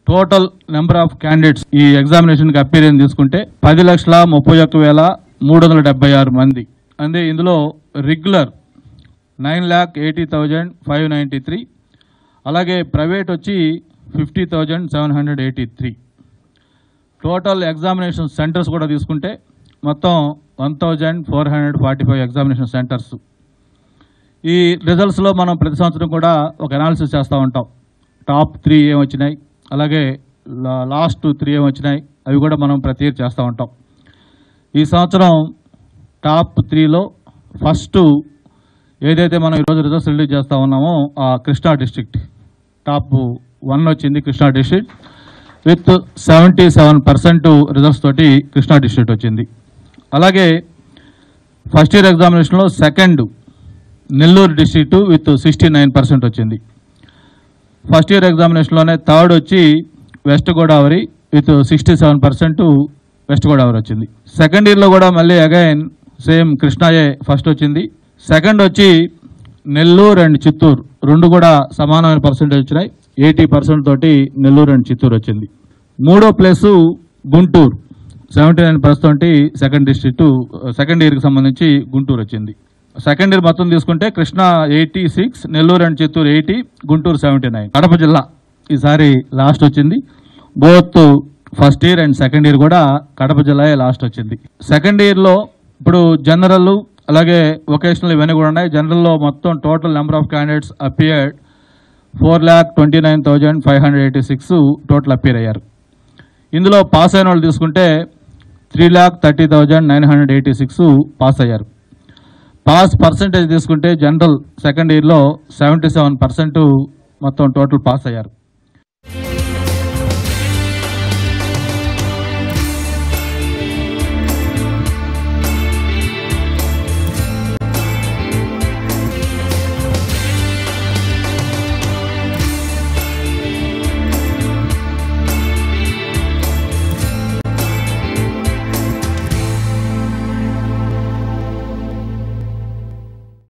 total number of candidates ఈ ఎగ్జామినేషన్కి అపీరియన్ తీసుకుంటే పది లక్షల ముప్పై ఒక్క వేల మూడు వందల డెబ్బై ఆరు మంది అంటే ఇందులో regular nine lakh eighty thousand five ninety three అలాగే ప్రైవేట్ వచ్చి fifty thousand seven hundred eighty three total examination centres కూడా తీసుకుంటే మొత్తం one thousand four hundred forty five examination centres ఈ రిజల్ట్స్లో మనం ప్రతి సంవత్సరం కూడా ఒక అనాలిసిస్ చేస్తూ ఉంటాం టాప్ త్రీ ఏం వచ్చినాయి అలాగే లా- లాస్ట్ త్రీ ఏం వచ్చినాయి అవి కూడా మనం ప్రతి ఇయర్ చేస్తూ ఉంటాం ఈ సంవత్సరం టాప్ త్రీలో ఫస్ట్ ఏదైతే మనం ఈరోజు రిజల్ట్స్ రిలీజ్ చేస్తూ ఉన్నామో ఆ కృష్ణా డిస్ట్రిక్ట్ టాప్ వన్ వచ్చింది Krishna district with seventy seven percent results తోటి కృష్ణా డిస్ట్రిక్ట్ వచ్చింది అలాగే ఫస్ట్ ఇయర్ ఎగ్జామినేషన్లో second Nellore district with sixty nine percent వచ్చింది ఫస్ట్ ఇయర్ ఎగ్జామినేషన్లోనే థర్డ్ వచ్చి west Godavari with sixty seven percent west Godavari వచ్చింది సెకండ్ ఇయర్లో కూడా మళ్ళీ అగైన్ సేమ్ కృష్ణాయే ఫస్ట్ వచ్చింది సెకండ్ వచ్చి నెల్లూరు అండ్ చిత్తూరు రెండు కూడా సమానమైన పర్సెంటేజ్ వచ్చినాయి ఎయిటీ పర్సెంట్ తోటి నెల్లూరు అండ్ చిత్తూరు వచ్చింది మూడో place Guntur seventy nine percent second district second ఇయర్కి సంబంధించి గుంటూరు వచ్చింది సెకండ్ ఇయర్ మొత్తం తీసుకుంటే Krishna eighty six Nellore and Chittoor eighty Guntur seventy nine Kadapa జిల్లా ఈసారి లాస్ట్ వచ్చింది both first year and second year కూడా కడప జిల్లాయే లాస్ట్ వచ్చింది సెకండ్ ఇయర్లో ఇప్పుడు జనరల్ అలాగే వొకేషనల్ ఇవన్నీ కూడా ఉన్నాయి జనరల్లో మొత్తం total number of candidates appeared four lakh twenty nine thousand five hundred eighty six total appear అయ్యారు ఇందులో పాస్ అయిన వాళ్ళు తీసుకుంటే three lakh thirty thousand nine hundred eighty six pass అయ్యారు పాస్ పర్సంటేజ్ తీసుకుంటే జనరల్ సెకండ్ ఇయర్లో సెవెంటీ సెవెన్ పర్సెంట్ మొత్తం total pass అయ్యారు